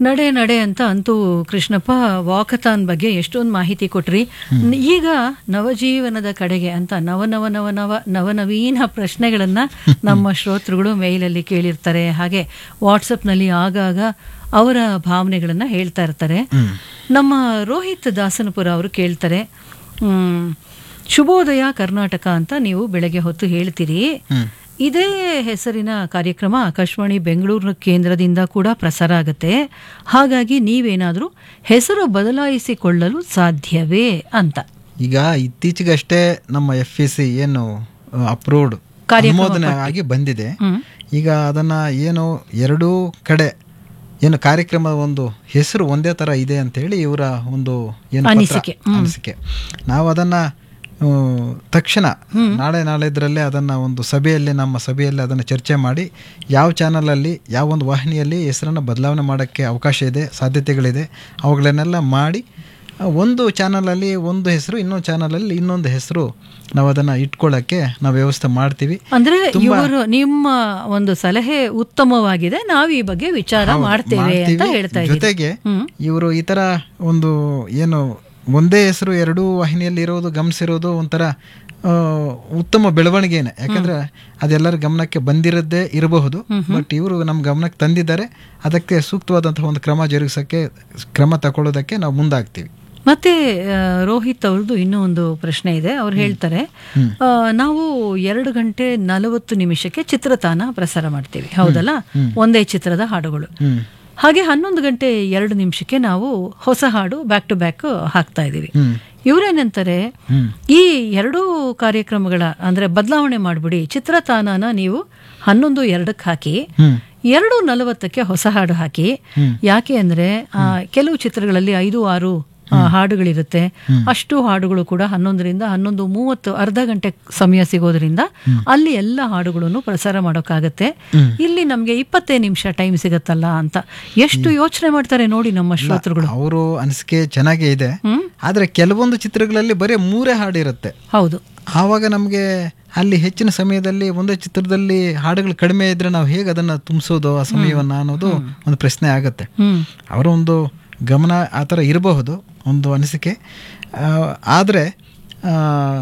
ನಡೆ ನಡೆ ಅಂತ ಅಂತೂ ಕೃಷ್ಣಪ್ಪ ವಾಕಥಾನ್ ಬಗ್ಗೆ ಎಷ್ಟೊಂದು ಮಾಹಿತಿ ಕೊಟ್ರಿ ನ್- ಈಗ ನವಜೀವನದ ಕಡೆಗೆ ಅಂತ ನವ ನವ ನವ ನವ ನವನವೀನ ಪ್ರಶ್ನೆಗಳನ್ನ ನಮ್ಮ ಶ್ರೋತೃಗಳು ಮೇಲಲ್ಲಿ ಕೇಳಿರ್ತಾರೆ ಹಾಗೆ ವಾಟ್ಸಪ್ನಲ್ಲಿ ಆಗಾಗ ಅವರ ಭಾವನೆಗಳನ್ನ ಹೇಳ್ತಾ ಇರ್ತಾರೆ ನಮ್ಮ ರೋಹಿತ್ ದಾಸನಪುರ ಅವರು ಕೇಳ್ತಾರೆ ಹ್ಮ್, ಶುಭೋದಯ ಕರ್ನಾಟಕ ಅಂತ ನೀವು ಬೆಳಗ್ಗೆ ಹೊತ್ತು ಹೇಳ್ತೀರಿ ಇದೇ ಹೆಸರಿನ ಕಾರ್ಯಕ್ರಮ ಆಕಾಶವಾಣಿ ಬೆಂಗಳೂರು ಕೇಂದ್ರದಿಂದ ಕೂಡ ಪ್ರಸಾರ ಆಗುತ್ತೆ ಹಾಗಾಗಿ ನೀವೇನಾದರೂ ಹೆಸರು ಬದಲಾಯಿಸಿಕೊಳ್ಳಲು ಸಾಧ್ಯವೇ ಅಂತ ಈಗ ಇತ್ತೀಚೆಗಷ್ಟೇ ನಮ್ಮ ಎಫ್ ಎ ಸಿ ಏನು ಅಪ್ರೂವ್ಡ್ ಕಾರ್ಯಕ್ರಮ ಅನುಮೋದನೆ ಆಗಿ ಬಂದಿದೆ ಹ್ಮ್. ಈಗ ಅದನ್ನ ಏನು ಎರಡೂ ಕಡೆ ಏನು ಕಾರ್ಯಕ್ರಮದ ಒಂದು ಹೆಸರು ಒಂದೇ ತರ ಇದೆ ಅಂತ ಹೇಳಿ ಇವರ ಒಂದು ಏನು ಪತ್ರ, ಅನಿಸಿಕೆ. ಅನಿಸಿಕೆ ನಾವು ಅದನ್ನ ಆ, ತಕ್ಷಣ ನಾಳೆ ನಾಳೆದ್ರಲ್ಲೇ ಅದನ್ನ ಒಂದು ಸಭೆಯಲ್ಲಿ ನಮ್ಮ ಸಭೆಯಲ್ಲಿ ಅದನ್ನು ಚರ್ಚೆ ಮಾಡಿ ಯಾವ ಚಾನಲಲ್ಲಿ ಯಾವ ಒಂದು ವಾಹಿನಿಯಲ್ಲಿ ಹೆಸರನ್ನು ಬದಲಾವಣೆ ಮಾಡೋಕ್ಕೆ ಅವಕಾಶ ಇದೆ ಸಾಧ್ಯತೆಗಳಿದೆ ಅವುಗಳನ್ನೆಲ್ಲ ಮಾಡಿ ಆ, ಒಂದು ಚಾನಲಲ್ಲಿ ಒಂದು ಹೆಸರು ಇನ್ನೊಂದು ಚಾನಲಲ್ಲಿ ಇನ್ನೊಂದು ಹೆಸರು ನಾವು ಅದನ್ನು ಇಟ್ಕೊಳ್ಳೋಕ್ಕೆ ನಾವು ವ್ಯವಸ್ಥೆ ಮಾಡ್ತೀವಿ ಅಂದ್ರೆ ಇವರು ನಿಮ್ಮ ಒಂದು ಸಲಹೆ ಉತ್ತಮವಾಗಿದೆ ನಾವು ಈ ಬಗ್ಗೆ ವಿಚಾರ ಮಾಡ್ತೇವೆ ಅಂತ ಮಾಡ್ತೀವಿ. ಹೇಳ್ತಾ ಇದ್ದೀವಿ ಜೊತೆಗೆ ಹ್ಮ್. ಇವರು ಈ ತರ ಒಂದು ಏನು ಒಂದೇ ಹೆಸರು ಎರಡೂ ವಾಹಿನಿಯಲ್ಲಿ ಇರೋದು ಗಮನಿಸಿರೋದು ಒಂಥರ ಆ, ಉತ್ತಮ ಬೆಳವಣಿಗೆನೆ ಯಾಕಂದ್ರೆ ಅದೆಲ್ಲರ ಗಮನಕ್ಕೆ ಬಂದಿರದ್ದೇ ಇರಬಹುದು ಬಟ್ ಇವರು ನಮ್ಮ ಗಮನಕ್ಕೆ ತಂದಿದ್ದಾರೆ ಅದಕ್ಕೆ ಸೂಕ್ತವಾದಂತಹ ಒಂದು ಕ್ರಮ ಜರುಗಿಸೋಕ್ಕೆ ಕ್ರಮ ತಗೊಳ್ಳೋದಕ್ಕೆ ನಾವು ಮುಂದಾಗ್ತೀವಿ ಮತ್ತೆ ಆ, ರೋಹಿತ್ ಅವ್ರದ್ದು ಇನ್ನೂ ಒಂದು ಪ್ರಶ್ನೆ ಇದೆ ಅವ್ರು ಹೇಳ್ತಾರೆ ಆ, ನಾವು ಎರಡು ಗಂಟೆ ನಲವತ್ತು ನಿಮಿಷಕ್ಕೆ ಚಿತ್ರತಾನ ಪ್ರಸಾರ ಮಾಡ್ತೀವಿ ಹೌದಲ್ಲ ಒಂದೇ ಚಿತ್ರದ ಹಾಡುಗಳು ಹ್ಮ್ ಹಾಗೆ ಹನ್ನೊಂದು ಗಂಟೆ ಎರಡು ನಿಮಿಷಕ್ಕೆ ನಾವು ಹೊಸ ಹಾಡು ಬ್ಯಾಕ್ ಟು ಬ್ಯಾಕ್ ಹಾಕ್ತಾ ಇದೀವಿ ಹ್ಮ್ ಇವರೇನಂತಾರೆ ಹ್ಮ್ ಈ ಎರಡೂ ಕಾರ್ಯಕ್ರಮಗಳ ಅಂದ್ರೆ ಬದಲಾವಣೆ ಮಾಡ್ಬಿಡಿ ಚಿತ್ರತಾನನ ನೀವು ಹನ್ನೊಂದು ಎರಡಕ್ಕೆ ಹಾಕಿ ಹ್ಮ್ ಎರಡು ನಲವತ್ತಕ್ಕೆ ಹೊಸ ಹಾಡು ಹಾಕಿ ಯಾಕೆ ಅಂದ್ರೆ ಆ, ಕೆಲವು ಚಿತ್ರಗಳಲ್ಲಿ ಐದು ಆರು ಆ, ಹಾಡುಗಳಿರುತ್ತೆ ಅಷ್ಟು ಹಾಡುಗಳು ಕೂಡ ಹನ್ನೊಂದರಿಂದ ಹನ್ನೊಂದು ಮೂವತ್ತು ಅರ್ಧ ಗಂಟೆ ಸಮಯ ಸಿಗೋದ್ರಿಂದ ಅಲ್ಲಿ ಎಲ್ಲ ಹಾಡುಗಳನ್ನು ಪ್ರಸಾರ ಮಾಡೋಕ್ಕಾಗತ್ತೆ ಇಲ್ಲಿ ನಮ್ಗೆ ಇಪ್ಪತ್ತೇ ನಿಮಿಷ ಟೈಮ್ ಸಿಗತ್ತಲ್ಲ ಅಂತ ಎಷ್ಟು ಯೋಚನೆ ಮಾಡ್ತಾರೆ ನೋಡಿ ನಮ್ಮ ಶ್ರೋತೃಗಳು ಅವರು ಅನಿಸಿಕೆ ಚೆನ್ನಾಗೇ ಇದೆ ಹ್ಮ್ ಆದ್ರೆ ಕೆಲವೊಂದು ಚಿತ್ರಗಳಲ್ಲಿ ಬರೀ ಮೂರೇ ಹಾಡಿರುತ್ತೆ ಹೌದು ಆವಾಗ ನಮಗೆ ಅಲ್ಲಿ ಹೆಚ್ಚಿನ ಸಮಯದಲ್ಲಿ ಒಂದೇ ಚಿತ್ರದಲ್ಲಿ ಹಾಡುಗಳು ಕಡಿಮೆ ಇದ್ರೆ ನಾವು ಹೇಗೆ ಅದನ್ನು ತುಂಬಿಸೋದು ಆ ಸಮಯವನ್ನು ಅನ್ನೋದು ಒಂದು ಪ್ರಶ್ನೆ ಆಗುತ್ತೆ ಹ್ಮ್ ಅವರ ಒಂದು ಗಮನ ಆ ಥರ ಇರಬಹುದು ಒಂದು ಅನಿಸಿಕೆ ಆ, ಆದ್ರೆ ಆ,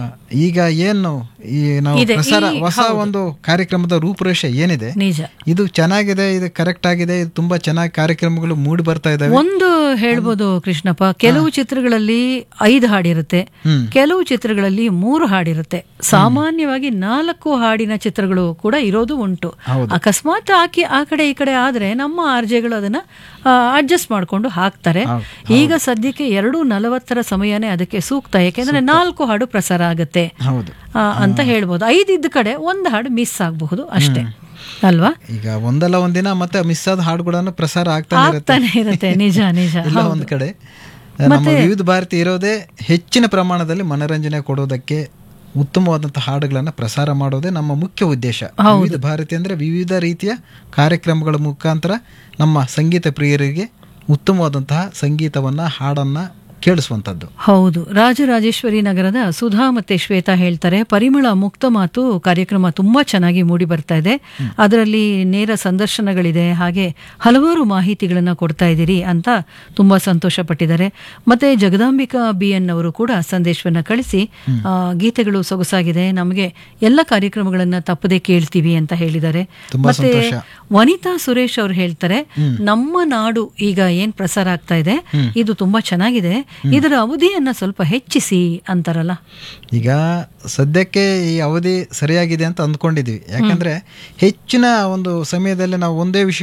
ಈಗ ಏನು ಈ ನಾವು ಇದೆ, ಪ್ರಸಾರ ಈ- ಹೊಸ ಒಂದು ಕಾರ್ಯಕ್ರಮದ ರೂಪುರೇಷೆ ಏನಿದೆ ನಿಜ ಇದು ಚೆನ್ನಾಗಿದೆ ಇದು ಕರೆಕ್ಟ್ ಆಗಿದೆ ಇದು ತುಂಬಾ ಚೆನ್ನಾಗಿ ಕಾರ್ಯಕ್ರಮಗಳು ಮೂಡಿ ಬರ್ತಾ ಇದಾವೆ ಒಂದು ಹೇಳ್ಬೋದು ಕೃಷ್ಣಪ್ಪ ಕೆಲವು ಚಿತ್ರಗಳಲ್ಲಿ ಐದು ಹಾಡಿರುತ್ತೆ ಹ್ಮ್. ಕೆಲವು ಚಿತ್ರಗಳಲ್ಲಿ ಮೂರು ಹಾಡಿರುತ್ತೆ ಸಾಮಾನ್ಯವಾಗಿ ನಾಲ್ಕು ಹಾಡಿನ ಚಿತ್ರಗಳು ಕೂಡ ಇರೋದು ಉಂಟು ಹೌದು. ಅಕಸ್ಮಾತ್ ಆಕಿ ಆ ಕಡೆ ಈ ಕಡೆ ಆದ್ರೆ ನಮ್ಮ ಆರ್ಜೆಗಳು ಅದನ್ನ ಅಡ್ಜಸ್ಟ್ ಮಾಡ್ಕೊಂಡು ಹಾಕ್ತಾರೆ ಹೌದು. ಈಗ ಸದ್ಯಕ್ಕೆ ಎರಡು ನಲವತ್ತರ ಸಮಯನೇ ಅದಕ್ಕೆ ಸೂಕ್ತ ಯಾಕೆಂದ್ರೆ ನಾಲ್ಕು ಹಾಡು ಪ್ರಸಾರ ಆಗುತ್ತೆ ಹೌದು ಆ, ಅಂತ ಹೇಳ್ಬೋದು ಐದಿದ್ದ ಕಡೆ ಒಂದು ಹಾಡು ಮಿಸ್ ಆಗಬಹುದು ಅಷ್ಟೇ ಅಲ್ವಾ ಈಗ ಒಂದಲ್ಲ ಒಂದಿನ ಮತ್ತೆ ಮಿಸ್ ಆದ ಹಾಡುಗಳನ್ನು ಪ್ರಸಾರ ಆಗ್ತಾನೆ ಇರುತ್ತೆ ಆಗ್ತಾನೆ ಇರುತ್ತೆ ನಿಜ ನಿಜ ಇಲ್ಲ ಒಂದ್ ಕಡೆ ನಮ್ಮ ವಿವಿಧ ಭಾರತಿ ಇರೋದೇ ಹೆಚ್ಚಿನ ಪ್ರಮಾಣದಲ್ಲಿ ಮನೋರಂಜನೆ ಕೊಡೋದಕ್ಕೆ ಉತ್ತಮವಾದಂತಹ ಹಾಡುಗಳನ್ನು ಪ್ರಸಾರ ಮಾಡೋದೇ ನಮ್ಮ ಮುಖ್ಯ ಉದ್ದೇಶ ವಿವಿಧ ಭಾರತಿ ಅಂದ್ರೆ ವಿವಿಧ ರೀತಿಯ ಕಾರ್ಯಕ್ರಮಗಳ ಮುಖಾಂತರ ನಮ್ಮ ಸಂಗೀತ ಪ್ರಿಯರಿಗೆ ಉತ್ತಮವಾದಂತಹ ಸಂಗೀತವನ್ನ ಹಾಡನ್ನ ಕೇಳಿಸುವಂಥದ್ದು ಹೌದು ರಾಜರಾಜೇಶ್ವರಿ ನಗರದ ಸುಧಾ ಮತ್ತೆ ಶ್ವೇತಾ ಹೇಳ್ತಾರೆ ಪರಿಮಳ ಮುಕ್ತ ಮಾತು ಕಾರ್ಯಕ್ರಮ ತುಂಬಾ ಚೆನ್ನಾಗಿ ಮೂಡಿ ಬರ್ತಾ ಇದೆ ಅದರಲ್ಲಿ ನೇರ ಸಂದರ್ಶನಗಳಿದೆ ಹಾಗೆ ಹಲವಾರು ಮಾಹಿತಿಗಳನ್ನ ಕೊಡ್ತಾ ಇದ್ದೀರಿ ಅಂತ ತುಂಬಾ ಸಂತೋಷ ಪಟ್ಟಿದ್ದಾರೆ ಮತ್ತೆ ಜಗದಾಂಬಿಕಾ ಬಿ ಎನ್ ಅವರು ಕೂಡ ಸಂದೇಶವನ್ನ ಕಳಿಸಿ ಆ, ಗೀತೆಗಳು ಸೊಗಸಾಗಿದೆ ನಮಗೆ ಎಲ್ಲ ಕಾರ್ಯಕ್ರಮಗಳನ್ನ ತಪ್ಪದೆ ಕೇಳ್ತೀವಿ ಅಂತ ಹೇಳಿದ್ದಾರೆ ತುಂಬಾ ಮತ್ತೆ ಸಂತೋಷ. ವನಿತಾ ಸುರೇಶ್ ಅವರು ಹೇಳ್ತಾರೆ ನಮ್ಮ ನಾಡು ಈಗ ಏನ್ ಪ್ರಸಾರ ಆಗ್ತಾ ಇದೆ ಇದು ತುಂಬಾ ಚೆನ್ನಾಗಿದೆ ಇದರ ಅವಧಿಯನ್ನ ಸ್ವಲ್ಪ ಹೆಚ್ಚಿಸಿ ಅಂತಾರಲ್ಲ ಈಗ ಸದ್ಯಕ್ಕೆ ಈ ಅವಧಿ ಸರಿಯಾಗಿದೆ ಅಂತ ಅಂದ್ಕೊಂಡಿದ್ವಿ ಯಾಕಂದ್ರೆ ಹೆಚ್ಚಿನ ಒಂದು ಸಮಯದಲ್ಲಿ ನಾವು ಒಂದೇ ವಿಷಯ